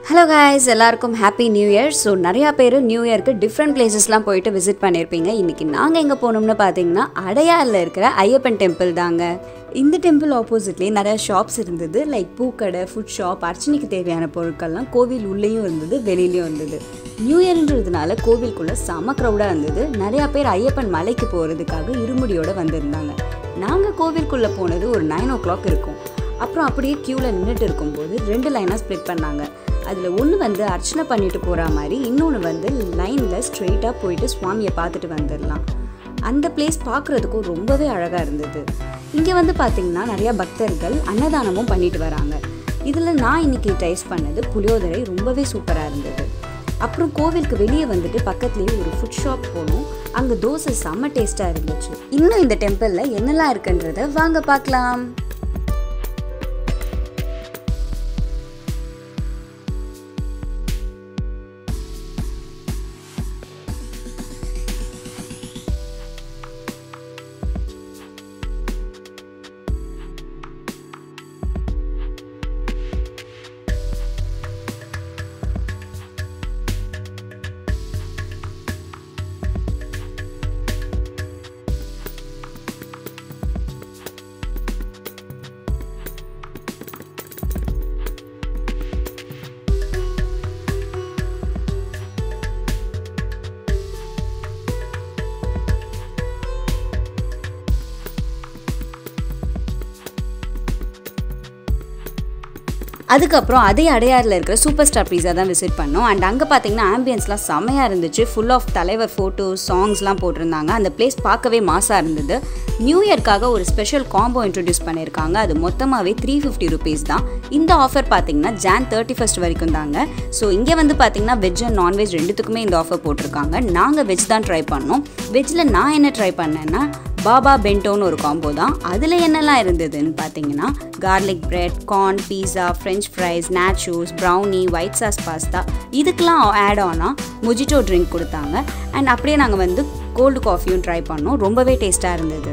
hello guys எல்லாருக்கும் happy new year so நிறையா பேர் நியூ இயர்க்கு டிஃப்ரெண்ட் பிளேசஸ்லாம் போயிட்டு விசிட் பண்ணியிருப்பீங்க இன்றைக்கி நாங்கள் எங்கே போனோம்னு பார்த்தீங்கன்னா அடையாரில் இருக்கிற ஐயப்பன் டெம்பிள் தாங்க இந்த டெம்பிள் ஆப்போசிட்லேயே நிறையா ஷாப்ஸ் இருந்தது லைக் பூக்கடை ஃபுட் ஷாப் அர்ச்சனைக்கு தேவையான பொருட்கள்லாம் கோவில் உள்ளேயும் இருந்தது வெளியிலையும் இருந்தது நியூ இயர்ன்றதுனால கோவிலுக்குள்ளே செம க்ரௌடாக இருந்தது நிறையா பேர் ஐயப்பன் மலைக்கு போகிறதுக்காக இருமுடியோடு வந்திருந்தாங்க நாங்கள் கோவிலுக்குள்ளே போனது ஒரு நைன் ஓ கிளாக் இருக்கும் அப்புறம் அப்படியே க்யூவில் நின்றுட்டு இருக்கும்போது ரெண்டு லைனாக ஸ்ப்ளிட் பண்ணாங்க அதில் ஒன்று வந்து அர்ச்சனை பண்ணிட்டு போகிற மாதிரி இன்னொன்று வந்து லைனில் ஸ்ட்ரெயிட்டாக போயிட்டு சுவாமியை பார்த்துட்டு வந்துடலாம் அந்த பிளேஸ் பார்க்குறதுக்கும் ரொம்பவே அழகாக இருந்தது இங்கே வந்து பார்த்திங்கன்னா நிறையா பக்தர்கள் அன்னதானமும் பண்ணிட்டு வராங்க இதில் நான் இன்னைக்கு டேஸ்ட் பண்ணது புளியோதரை ரொம்பவே சூப்பராக இருந்தது அப்புறம் கோவிலுக்கு வெளியே வந்துட்டு பக்கத்துலேயே ஒரு ஃபுட் ஷாப் போனோம் அங்கே தோசை செம்ம டேஸ்ட்டாக இருந்துச்சு இன்னும் இந்த டெம்பிளில் என்னெல்லாம் இருக்குன்றத வாங்க பார்க்கலாம் அதுக்கப்புறம் அதே அடையாறில் இருக்கிற சூப்பர் ஸ்டார் பீஸா தான் விசிட் பண்ணோம் அண்ட் அங்கே பார்த்தீங்கன்னா ஆம்பியன்ஸ்லாம் செமையாக இருந்துச்சு ஃபுல் ஆஃப் தலைவர் ஃபோட்டோஸ் சாங்ஸ்லாம் போட்டிருந்தாங்க அந்த பிளேஸ் பார்க்கவே மாசாக இருந்தது நியூ இயர்க்காக ஒரு ஸ்பெஷல் காம்போ இன்ட்ரடியூஸ் பண்ணியிருக்காங்க அது மொத்தமாகவே த்ரீ ஃபிஃப்டி ருபீஸ் தான் இந்த ஆஃபர் பார்த்தீங்கன்னா ஜான் தேர்ட்டி ஃபஸ்ட் வரைக்கும் தாங்க ஸோ இங்கே வந்து பார்த்தீங்கன்னா வெஜ் அண்ட் நான்வெஜ் ரெண்டுத்துக்குமே இந்த ஆஃபர் போட்டிருக்காங்க நாங்கள் வெஜ் தான் ட்ரை பண்ணோம் வெஜ்ஜில் நான் என்ன ட்ரை பண்ணேன்னா பாபா பென்டோன்னு ஒரு காம்போ தான் அதில் என்னெல்லாம் இருந்ததுன்னு பார்த்தீங்கன்னா garlic bread corn pizza French fries nachos brownie white sauce pasta இதுக்கெலாம் ஆட் ஆனால் முஜிட்டோ ட்ரிங்க் கொடுத்தாங்க அண்ட் அப்படியே நாங்கள் வந்து கோல்டு காஃபியும் ட்ரை பண்ணோம் ரொம்பவே டேஸ்ட்டாக இருந்தது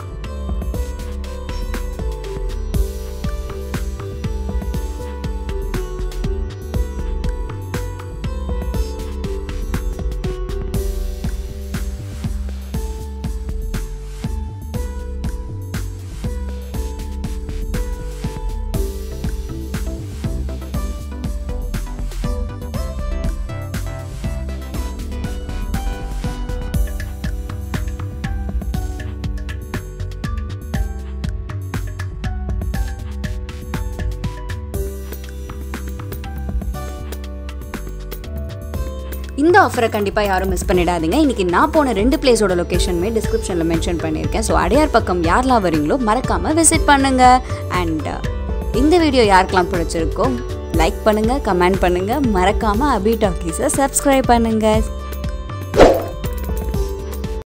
இந்த ஆஃபரை கண்டிப்பாக யாரும் மிஸ் பண்ணிடாதீங்க இன்றைக்கி நான் போன ரெண்டு பிளேஸோட லொக்கேஷனுமே டிஸ்கிரிப்ஷனில் மென்ஷன் பண்ணியிருக்கேன் ஸோ அடையார் பக்கம் யாரெல்லாம் வரீங்களோ மறக்காமல் விசிட் பண்ணுங்கள் அண்ட் இந்த வீடியோ யாருக்கெல்லாம் பிடிச்சிருக்கோ லைக் பண்ணுங்கள் கமெண்ட் பண்ணுங்கள் மறக்காமல் அபி டாக்கீஸை சப்ஸ்கிரைப் பண்ணுங்கள்